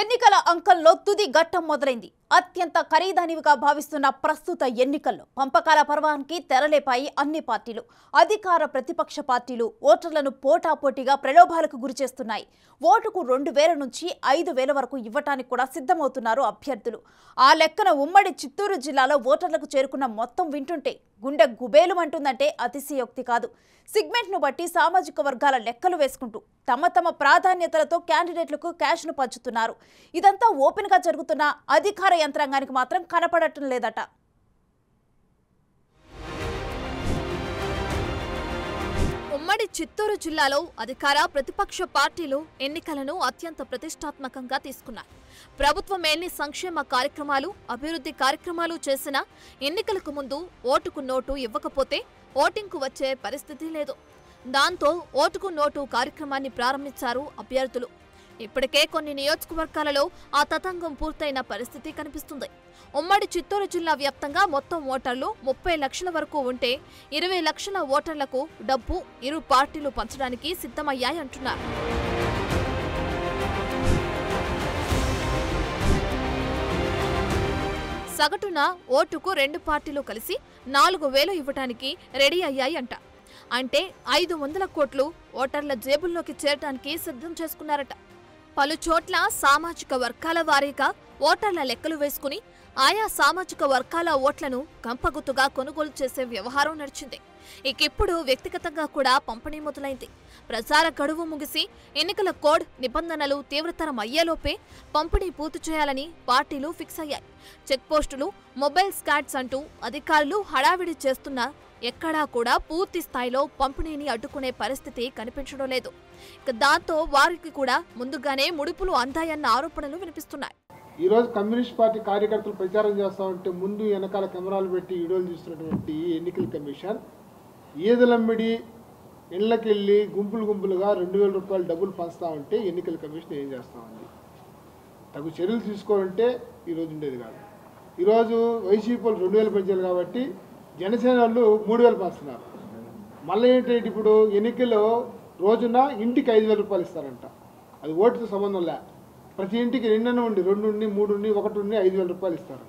ఎన్నికల అంకంలో తుది ఘట్టం మొదలైంది అత్యంత ఖరీదైనవిగా భావిస్తున్న ప్రస్తుత ఎన్నికల్లో పంపకాల పర్వానికి తెరలేపాయి అన్ని పార్టీలు అధికార ప్రతిపక్ష పార్టీలు ఓటర్లను పోటాపోటీగా ప్రలోభాలకు గురిచేస్తున్నాయి ఓటుకు రెండు వేల నుంచి ఐదు వేల వరకు ఇవ్వటానికి కూడా సిద్ధమవుతున్నారు అభ్యర్థులు ఆ లెక్కన ఉమ్మడి చిత్తూరు జిల్లాలో ఓటర్లకు చేరుకున్న మొత్తం వింటుంటే గుండె గుబేలు అంటుందంటే అతిశయోక్తి కాదు సిగ్మెంట్ను బట్టి సామాజిక వర్గాల లెక్కలు వేసుకుంటూ తమ తమ ప్రాధాన్యతలతో క్యాండిడేట్లకు క్యాష్ను పంచుతున్నారు ఇదంతా ఓపెన్గా జరుగుతున్న అధికార యంత్రాంగానికి మాత్రం కనపడటం లేదట ఉమ్మడి చిత్తూరు జిల్లాలో అధికార ప్రతిపక్ష పార్టీలు ఎన్నికలను అత్యంత ప్రతిష్టాత్మకంగా తీసుకున్నారు ప్రభుత్వం ఎన్ని సంక్షేమ కార్యక్రమాలు అభివృద్ధి కార్యక్రమాలు చేసినా ఎన్నికలకు ముందు ఓటుకు నోటు ఇవ్వకపోతే ఓటింగ్కు వచ్చే పరిస్థితి లేదు దాంతో ఓటుకు నోటు కార్యక్రమాన్ని ప్రారంభించారు అభ్యర్థులు ఇప్పటికే కొన్ని నియోజకవర్గాలలో ఆ తతంగం పూర్తయిన పరిస్థితి కనిపిస్తుంది ఉమ్మడి చిత్తూరు జిల్లా వ్యాప్తంగా మొత్తం ఓటర్లు ముప్పై లక్షల వరకు ఉంటే ఇరవై లక్షల ఓటర్లకు డబ్బు ఇరు పార్టీలు పంచడానికి సిద్ధమయ్యాయంటున్నారు సగటున ఓటుకు రెండు పార్టీలు కలిసి నాలుగు వేలు ఇవ్వటానికి రెడీ అయ్యాయంట అంటే ఐదు వందల కోట్లు ఓటర్ల జేబుల్లోకి చేరటానికి సిద్ధం చేసుకున్నారట పలు చోట్ల సామాజిక వర్గాల వారీగా ఓటర్ల లెక్కలు వేసుకుని ఆయా సామాజిక వర్గాల ఓట్లను గంపగుత్తుగా కొనుగోలు చేసే వ్యవహారం నడిచింది ఇకిప్పుడు వ్యక్తిగతంగా కూడా పంపిణీ మొదలైంది ప్రచార గడువు ముగిసి ఎన్నికల కోడ్ నిబంధనలు తీవ్రతరం అయ్యేలోపే పంపిణీ పూర్తి చేయాలని పార్టీలు ఫిక్స్ అయ్యాయి చెక్పోస్టులు మొబైల్ స్కాట్స్ అంటూ అధికారులు హడావిడి చేస్తున్నా ఎక్కడా కూడా పూర్తి స్థాయిలో పంపిణీని అడ్డుకునే పరిస్థితి కనిపించడం లేదు ఇక దాంతో వారికి కూడా ముందుగానే ముడుపులు అందాయన్న ఆరోపణలు వినిపిస్తున్నాయి ఈరోజు కమ్యూనిస్ట్ పార్టీ కార్యకర్తలు ప్రచారం చేస్తా ఉంటే ముందు వెనకాల కెమెరాలు పెట్టి వీడియోలు తీస్తున్నటువంటి ఎన్నికల కమిషన్ ఈదలమ్మిడి ఇళ్ళకెళ్ళి గుంపులు గుంపులుగా రెండు వేల రూపాయలు డబ్బులు పంచుతా ఉంటే ఎన్నికల కమిషన్ ఏం చేస్తా ఉంది తగు చర్యలు తీసుకోవాలంటే ఈరోజు ఉండేది కాదు ఈరోజు వైసీపీ వాళ్ళు రెండు వేలు పెంచారు కాబట్టి జనసేన వాళ్ళు మూడు వేలు పంచుతున్నారు మళ్ళీ ఏంటంటే ఇప్పుడు ఎన్నికల్లో రోజున ఇంటికి ఐదు వేల రూపాయలు ఇస్తారంట అది ఓటుతో సంబంధం లే ప్రతి ఇంటికి రెండన్న ఉండి రెండు ఉండి మూడు ఉండి ఒకటి ఉండి ఐదు వేల రూపాయలు ఇస్తారు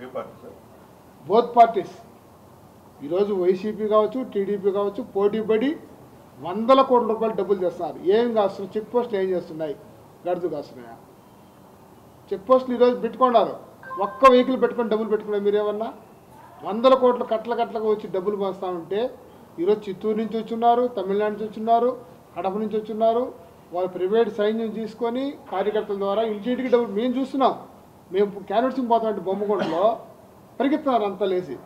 బోత్ పార్టీస్ ఈరోజు వైసీపీ కావచ్చు టీడీపీ కావచ్చు పోటీ పడి వందల కోట్ల రూపాయలు డబ్బులు తెస్తున్నారు ఏం కాస్తున్నాయి చెక్ పోస్టులు ఏం చేస్తున్నాయి గడుతు కాస్తున్నాయా చెక్ పోస్టులు ఈరోజు పెట్టుకున్నారు ఒక్క వెహికల్ పెట్టుకొని డబ్బులు పెట్టుకున్నారు మీరేమన్నా వందల కోట్ల కట్ల కట్లకు వచ్చి డబ్బులు పంచుతా ఉంటే ఈరోజు చిత్తూరు నుంచి వచ్చున్నారు తమిళనాడు నుంచి వచ్చున్నారు కడప నుంచి వచ్చున్నారు వాళ్ళ ప్రైవేట్ సైన్యం తీసుకొని కార్యకర్తల ద్వారా ఇంటింటికి డబ్బులు మేము చూస్తున్నాం మేము క్యారెట్సింగ్ పోతామంటే బొమ్మకొండలో పరిగెత్తున్నారు అంతా లేచి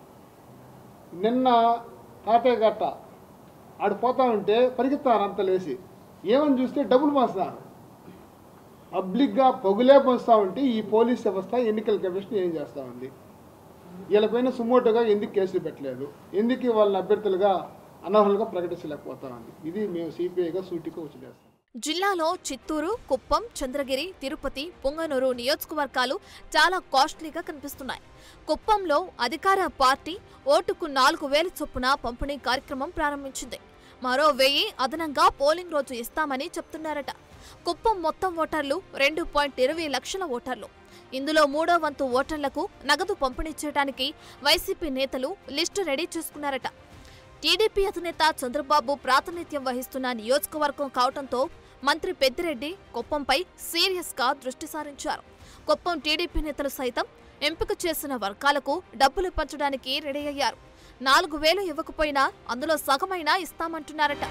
నిన్న తాతయ్య గట్ట ఆడు పోతా ఉంటే పరిగెత్తారు అంత లేచి ఏమని చూస్తే డబ్బులు పంచుతారు పబ్లిక్గా పొగులే పంచుతా ఉంటే ఈ పోలీస్ వ్యవస్థ ఎన్నికల కమిషన్ ఏం చేస్తూ ఉంది వీళ్ళపైన సుమోటోగా ఎందుకు కేసులు పెట్టలేదు ఎందుకు వాళ్ళని అభ్యర్థులుగా అనర్హులుగా ప్రకటించలేకపోతా ఉంది ఇది మేము సిపిఐగా సూటిగా వచ్చి చేస్తాం జిల్లాలో చిత్తూరు కుప్పం చంద్రగిరి తిరుపతి పొంగనూరు నియోజకవర్గాలు చాలా కాస్ట్లీగా కనిపిస్తున్నాయి కుప్పంలో అధికార పార్టీ ఓటుకు నాలుగు వేల చొప్పున పంపిణీ కార్యక్రమం ప్రారంభించింది మరో వెయ్యి అదనంగా పోలింగ్ రోజు ఇస్తామని చెప్తున్నారట కుప్పం మొత్తం ఓటర్లు రెండు పాయింట్ ఇరవై లక్షల ఓటర్లు ఇందులో మూడో వంతు ఓటర్లకు నగదు పంపిణీ చేయడానికి వైసీపీ నేతలు లిస్టు రెడీ చేసుకున్నారట టీడీపీ అధినేత చంద్రబాబు ప్రాతినిధ్యం వహిస్తున్న నియోజకవర్గం కావడంతో మంత్రి పెద్దిరెడ్డి కుప్పంపై సీరియస్ గా దృష్టి సారించారు కుప్పం టీడీపీ నేతలు సైతం ఎంపిక చేసిన వర్గాలకు డబ్బులు పంచడానికి రెడీ అయ్యారు నాలుగు వేలు ఇవ్వకపోయినా అందులో సగమైనా ఇస్తామంటున్నారట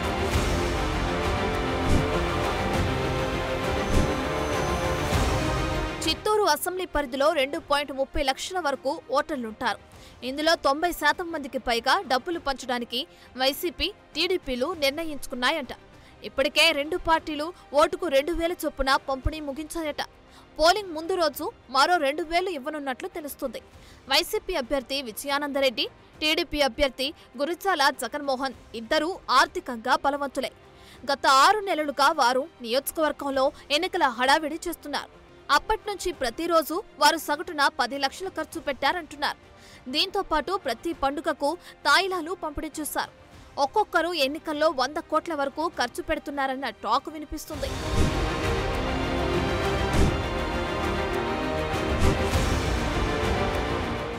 చిత్తూరు అసెంబ్లీ పరిధిలో రెండు పాయింట్ ముప్పై లక్షల వరకు ఓటర్లుంటారు ఇందులో తొంభై శాతం మందికి పైగా డబ్బులు పంచడానికి వైసీపీ టీడీపీలు నిర్ణయించుకున్నాయంట ఇప్పటికే రెండు పార్టీలు ఓటుకు రెండు వేల చొప్పున పంపిణీ ముగించాయట పోలింగ్ ముందు రోజు మరో రెండు వేలు ఇవ్వనున్నట్లు తెలుస్తుంది వైసీపీ అభ్యర్థి విజయానందరెడ్డి టీడీపీ అభ్యర్థి గురిజాల జగన్మోహన్ ఇద్దరూ ఆర్థికంగా బలవంతులే గత ఆరు నెలలుగా వారు నియోజకవర్గంలో ఎన్నికల హడావిడి చేస్తున్నారు అప్పట్నుంచి ప్రతిరోజు వారు సగటున పది లక్షలు ఖర్చు పెట్టారంటున్నారు దీంతో పాటు ప్రతి పండుగకు తాయిలాలు పంపిణీ చేశారు ఒక్కొక్కరు ఎన్నికల్లో వంద కోట్ల వరకు ఖర్చు పెడుతున్నారన్న టాక్ వినిపిస్తుంది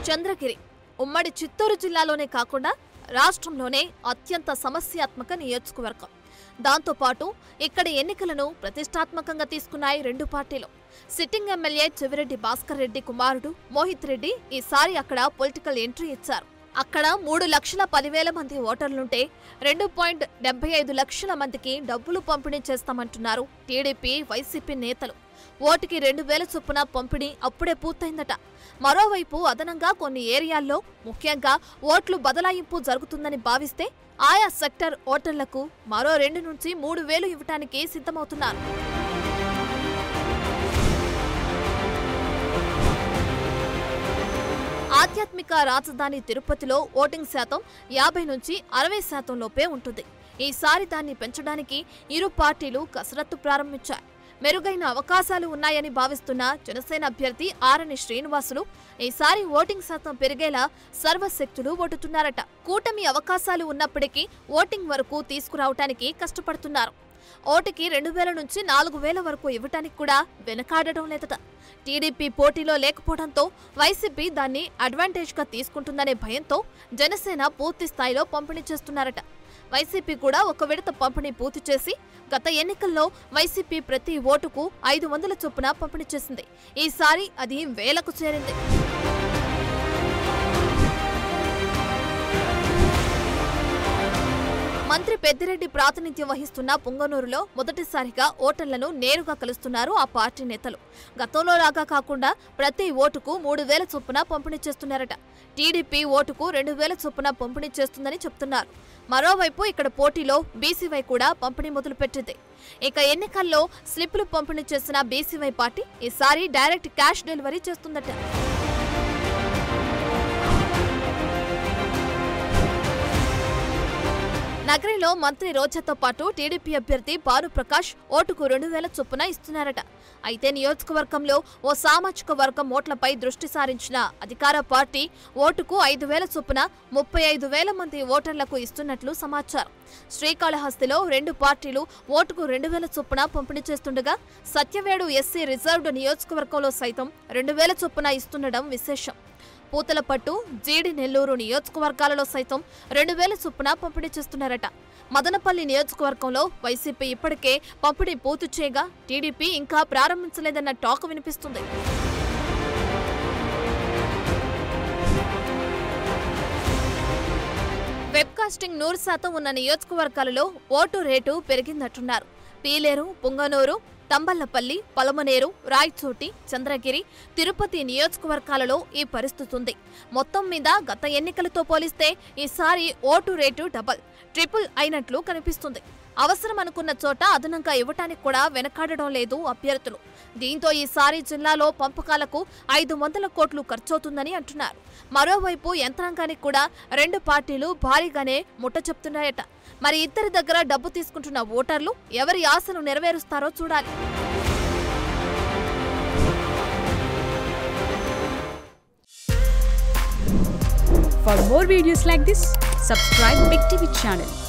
చంద్రగిరి ఉమ్మడి చిత్తూరు జిల్లాలోనే కాకుండా రాష్ట్రంలోనే అత్యంత సమస్యాత్మక నియోజకవర్గం దాంతోపాటు ఇక్కడి ఎన్నికలను ప్రతిష్టాత్మకంగా తీసుకున్నాయి రెండు పార్టీలు సిట్టింగ్ ఎమ్మెల్యే చెవిరెడ్డి భాస్కర్ రెడ్డి కుమారుడు మోహిత్ రెడ్డి ఈసారి అక్కడ పొలిటికల్ ఎంట్రీ ఇచ్చారు అక్కడ మూడు లక్షల పదివేల మంది ఓటర్లుంటే రెండు పాయింట్ డెబ్బై ఐదు లక్షల మందికి డబ్బులు పంపిణీ చేస్తామంటున్నారు టీడీపీ వైసీపీ నేతలు ఓటుకి రెండు వేల చొప్పున పంపిణీ అప్పుడే పూర్తయిందట మరోవైపు అదనంగా కొన్ని ఏరియాల్లో ముఖ్యంగా ఓట్లు బదలాయింపు జరుగుతుందని భావిస్తే ఆయా సెక్టర్ ఓటర్లకు మరో రెండు నుంచి మూడు వేలు ఇవ్వటానికి సిద్ధమవుతున్నారు ఆధ్యాత్మిక రాజధాని తిరుపతిలో ఓటింగ్ శాతం యాభై నుంచి అరవై శాతం లోపే ఉంటుంది ఈసారి దాన్ని పెంచడానికి ఇరు పార్టీలు కసరత్తు ప్రారంభించాయి మెరుగైన అవకాశాలు ఉన్నాయని భావిస్తున్న జనసేన అభ్యర్థి ఆరని శ్రీనివాసులు ఈసారి ఓటింగ్ శాతం పెరిగేలా సర్వశక్తులు ఓటుతున్నారట కూటమి అవకాశాలు ఉన్నప్పటికీ ఓటింగ్ వరకు తీసుకురావటానికి కష్టపడుతున్నారు ఓటుకి రెండు వేల నుంచి నాలుగు వేల వరకు ఇవ్వటానికి కూడా వెనకాడటం లేదట టీడీపీ పోటీలో లేకపోవడంతో వైసీపీ దాన్ని అడ్వాంటేజ్గా తీసుకుంటుందనే భయంతో జనసేన పూర్తి స్థాయిలో పంపిణీ చేస్తున్నారట వైసీపీ కూడా ఒక విడత పంపిణీ పూర్తి చేసి గత ఎన్నికల్లో వైసీపీ ప్రతి ఓటుకు ఐదు వందల చొప్పున పంపిణీ చేసింది ఈసారి అది వేలకు చేరింది మంత్రి పెద్దిరెడ్డి ప్రాతినిధ్యం వహిస్తున్న పుంగనూరులో మొదటిసారిగా ఓటర్లను నేరుగా కలుస్తున్నారు ఆ పార్టీ నేతలు గతంలో లాగా కాకుండా ప్రతి ఓటుకు మూడు వేల చొప్పున పంపిణీ చేస్తున్నారట టీడీపీ ఓటుకు రెండు వేల చొప్పున పంపిణీ చేస్తుందని చెప్తున్నారు మరోవైపు ఇక్కడ పోటీలో బీసీవై కూడా పంపిణీ మొదలుపెట్టింది ఇక ఎన్నికల్లో స్లిప్పులు పంపిణీ చేసిన బీసీవై పార్టీ ఈసారి డైరెక్ట్ క్యాష్ డెలివరీ చేస్తుందట నగరిలో మంత్రి రోజాతో పాటు టీడీపీ అభ్యర్థి భాను ప్రకాష్ ఓటుకు రెండు వేల చొప్పున ఇస్తున్నారట అయితే నియోజకవర్గంలో ఓ సామాజిక వర్గం ఓట్లపై దృష్టి సారించిన అధికార పార్టీ ఓటుకు ఐదు వేల చొప్పున ముప్పై ఐదు వేల మంది ఓటర్లకు ఇస్తున్నట్లు సమాచారం శ్రీకాళహస్తిలో రెండు పార్టీలు ఓటుకు రెండు వేల చొప్పున పంపిణీ చేస్తుండగా సత్యవేడు ఎస్సీ రిజర్వ్డ్ నియోజకవర్గంలో సైతం రెండు వేల చొప్పున ఇస్తుండడం విశేషం పూతలపట్టు జీడి నెల్లూరు నియోజకవర్గాలలో సైతం రెండు వేల చొప్పున పంపిణీ చేస్తున్నారట మదనపల్లి నియోజకవర్గంలో వైసీపీ ఇప్పటికే పంపిణీ పూర్తి చేయగా టీడీపీ ఇంకా ప్రారంభించలేదన్న టాక్ వినిపిస్తుంది వెబ్కాస్టింగ్ నూరు శాతం ఉన్న నియోజకవర్గాలలో ఓటు రేటు పెరిగిందంటున్నారు పీలేరు పుంగనూరు తంబళ్లపల్లి పలమనేరు రాయచోటి చంద్రగిరి తిరుపతి నియోజకవర్గాలలో ఈ పరిస్థితి ఉంది మొత్తం మీద గత ఎన్నికలతో పోలిస్తే ఈసారి ఓటు రేటు డబల్ ట్రిపుల్ అయినట్లు కనిపిస్తుంది అవసరం అనుకున్న చోట అదనంగా ఇవ్వటానికి కూడా వెనకాడడం లేదు అభ్యర్థులు దీంతో ఈసారి జిల్లాలో పంపకాలకు ఐదు వందల కోట్లు ఖర్చవుతుందని అంటున్నారు మరోవైపు యంత్రాంగానికి కూడా రెండు పార్టీలు భారీగానే ముట్ట చెప్తున్నాయట మరి ఇద్దరి దగ్గర డబ్బు తీసుకుంటున్న ఓటర్లు ఎవరి ఆశను నెరవేరుస్తారో చూడాలి For more videos like this, subscribe Big TV channel